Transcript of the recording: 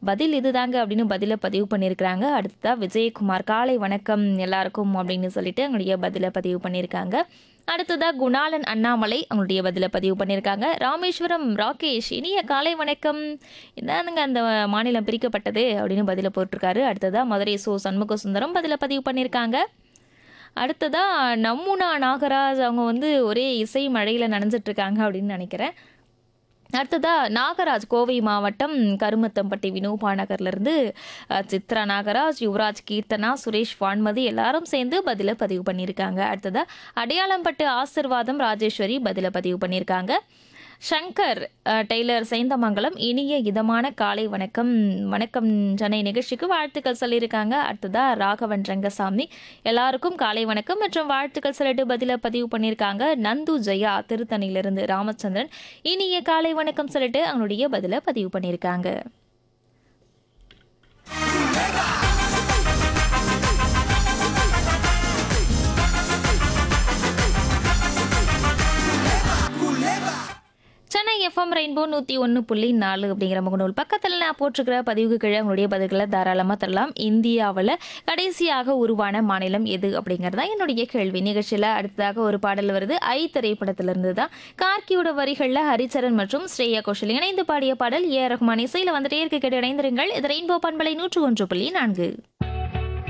பதில் இதுதாங்க அப்படின்னு பதிலை பதிவு பண்ணியிருக்கிறாங்க அடுத்ததா விஜயகுமார் காலை வணக்கம் எல்லாருக்கும் அப்படின்னு சொல்லிட்டு அவங்களுடைய பதிலை பதிவு பண்ணியிருக்காங்க அடுத்ததா குணாலன் அண்ணாமலை அவங்களுடைய பதிலை பதிவு பண்ணியிருக்காங்க ராமேஸ்வரம் ராகேஷ் இனிய காலை வணக்கம் இதானுங்க அந்த மாநிலம் பிரிக்கப்பட்டது அப்படின்னு பதிலை போட்டிருக்காரு அடுத்ததா மதுரை சோ சண்முக சுந்தரம் பதிலை பதிவு பண்ணியிருக்காங்க அடுத்ததா நம்முனா நாகராஜ் அவங்க வந்து ஒரே இசை மழையில் நனைஞ்சிட்டு இருக்காங்க அப்படின்னு நினைக்கிறேன் அடுத்ததா நாகராஜ் கோவை மாவட்டம் கருமத்தம்பட்டி வினோபா நகர்லேருந்து சித்ரா நாகராஜ் யுவராஜ் கீர்த்தனா சுரேஷ் வான்மதி எல்லாரும் சேர்ந்து பதிலை பதிவு பண்ணியிருக்காங்க அடுத்ததா அடையாளம்பட்டு ஆசிர்வாதம் ராஜேஸ்வரி பதிலை பதிவு பண்ணியிருக்காங்க சங்கர் அஹ், டெய்லர் சைந்தமங்கலம் இனிய இதமான காலை வணக்கம் வணக்கம் சென்னை நிகழ்ச்சிக்கு வாழ்த்துக்கள் சொல்லியிருக்காங்க அடுத்ததா ராகவன் ரங்கசாமி எல்லாருக்கும் காலை வணக்கம் மற்றும் வாழ்த்துக்கள் சொல்லிட்டு பதில பதிவு பண்ணியிருக்காங்க நந்து ஜெயா திருத்தணியிலிருந்து ராமச்சந்திரன் இனிய காலை வணக்கம் சொல்லிட்டு அவங்களுடைய பதில பதிவு பண்ணியிருக்காங்க சென்னை எஃப்எம் ரெயின்போ நூற்றி ஒன்று புள்ளி நாலு அப்படிங்கிற முகநூல் பக்கத்தில் நான் போட்டிருக்கிற பதிவுக்கு கீழே உங்களுடைய பதில்களை தாராளமாக தரலாம் இந்தியாவில் கடைசியாக உருவான மாநிலம் எது அப்படிங்கிறது தான் என்னுடைய கேள்வி நிகழ்ச்சியில் அடுத்ததாக ஒரு பாடல் வருது ஐ திரைப்படத்திலிருந்து தான் கார்கியோட வரிகளில் ஹரிச்சரன் மற்றும் ஸ்ரேயா கோஷல் இணைந்து பாடிய பாடல் ஏ ரஹ்மான் இசையில் வந்துட்டே இருக்க கேட்டு இணைந்திருங்கள் இது ரெயின்போ பண்பலை நூற்று ஒன்று புள்ளி நான்கு